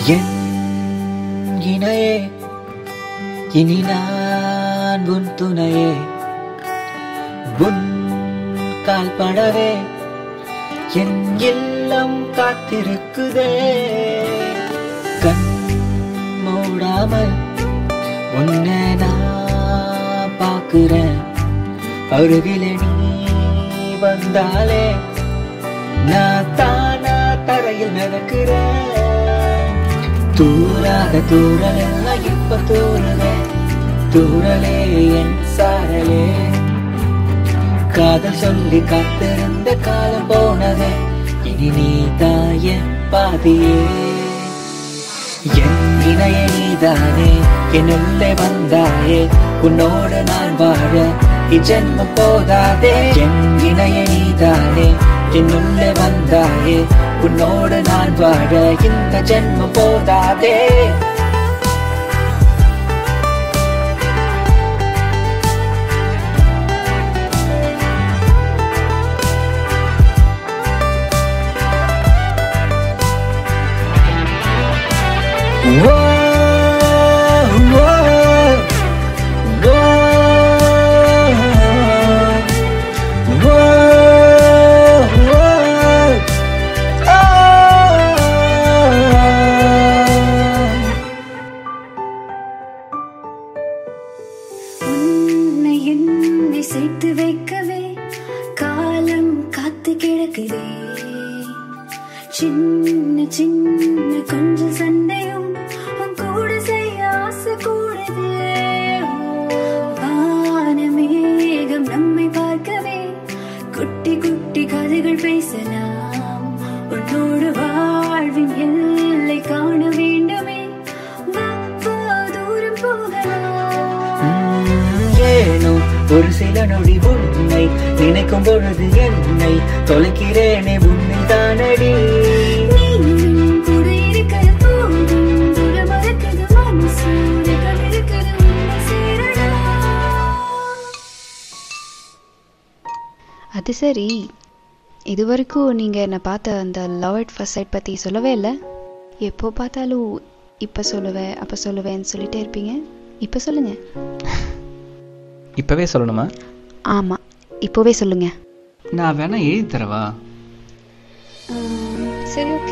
என் இணையே இனி நான் உன் துணையே உன் கால் படவே என் இல்லம் காத்திருக்குதே கண் மூடாமல் உன்னை நான் பார்க்கிறேன் அருகிலே நீ வந்தாலே நான் தானா தரையில் நடக்கிறேன் தூராத தூரல் எல்லாம் இப்ப தூரலே தூரலே என் சாரலே காதல் சொல்லி காத்திருந்த காலம் போனதே இனி நீ தாய பாதியே என் இணைய நீதானே என் உள்ளே வந்தாயே உன்னோடு நான் வாழ இஜென்மம் போதாதே என் இணைய நீதானே என் உள்ளே வந்தாயே உன்னோடு நான் வாழ இந்த ஜென்மம் போதாதே Whoa, whoa, whoa, whoa, whoa. Oh. உன்னை என்னை சேர்த்து வைக்கவே காலம் காத்து கிடக்குதே சின்ன சின்ன கொஞ்சம் சண்டையும் உன் கூட செய்ய ஆசை கூடுதே வானமேகம் நம்மை பார்க்கவே குட்டி குட்டி கதைகள் பேசலாம் உன்னோடு வாழ்வின் எல்லை காண வேண்டுமே வா, வா, தூரம் போகலாம் உம், ஏனோ ஒரு சில நொடி உன்னை நினைக்கும் பொழுது என்னை தொலைக்கிறேனே உன்னை தானடி நீயும் கூட இருக்கிற போதும் தூரம் மறக்குது மனசு உனக்கு இருக்குது உன்னை சேரடா அது சரி இது வரைக்கும் நீங்கள் என்னை பார்த்த அந்த லவ் அட் ஃபர்ஸ்ட் சைட் பற்றி சொல்லவே இல்லை எப்போ பார்த்தாலும் இப்போ சொல்லுவேன் அப்போ சொல்லுவேன்னு சொல்லிட்டே இருப்பீங்க இப்போ சொல்லுங்கள் இப்போவே சொல்லணுமா ஆமாம் இப்போவே சொல்லுங்கள் நான் வேணா எழுதி தரவா சரி ஓகே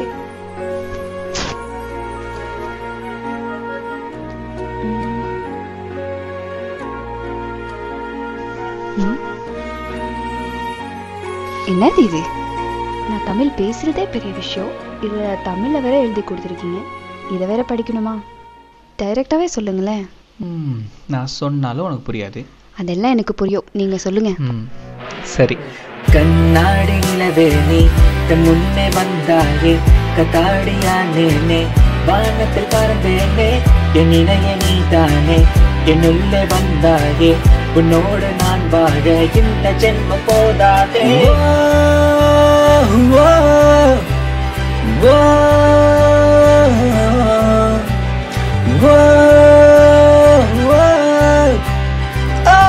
என்னது இது நான் தமிழ் பேசுறதே பெரிய விஷயம் இதை தமிழில் வேற எழுதி கொடுத்துருக்கீங்க இதை வேற படிக்கணுமா டைரெக்டாகவே சொல்லுங்களேன் ம், நான் சொன்னாலும் உனக்கு புரியாது அதெல்லாம் எனக்கு புரியும் நீங்கள் சொல்லுங்க ம் சரி கண்ணாடி நிலவே நீ தன் முன்னே வந்தாயே கத்தாடியானேனே வானத்தில் பறந்தேனே என் இணைய நீ தானே என் உள்ளே வந்தாயே உன்னோடு நான் வாழ இந்த ஜென்மம் போதாதே ஓ, ஓ, ஓ, ஓ, ஓ.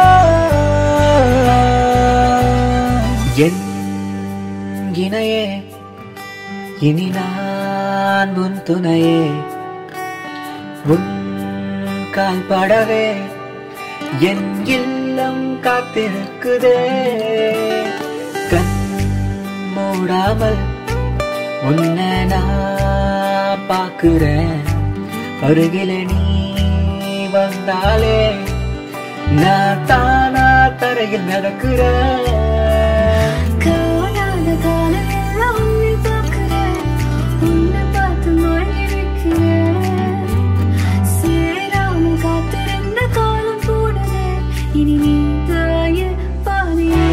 என் இணையே இனி நான் உன் துணையே உன் கால் படவே என் இல்லம் காத்திருக்குதே கண் மூடாமல் உன்னை நான் பார்க்கிறேன் அருகிலே நீ வந்தாலே நான் தானா தரையில் நடக்கிறேன் காணாத காலம் எல்லாம் உன்னை பார்க்கிறேன். உன்னை பார்த்து மயங்கி நிற்கிறேன். சேராமல் காத்திருந்த காலம் போனதே. இனி நீ தாய பாதியே.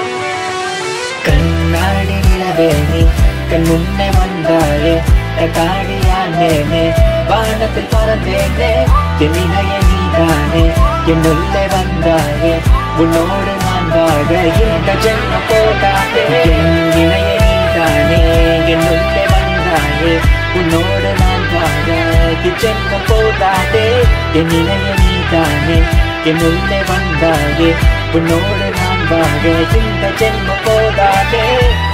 கண்ணாடி நிலவே நீ கண் முன்னே வந்தாயே காடியானேனே வானத்தில் பறந்தேனே என் இணைய நீதானே என் உள்ளே வந்தாயே உன்னோடு நான் வாழ இந்த ஜென்ம போதாதே என் இணைய நீதானே என் உள்ளே வந்தாயே உன்னோடு நான் வாழ இச்சென்மம் போதாதே என் இணைய நீதானே என் உள்ளே வந்தாயே உன்னோடு நான் வாழ இந்த ஜென்மம் போதாதே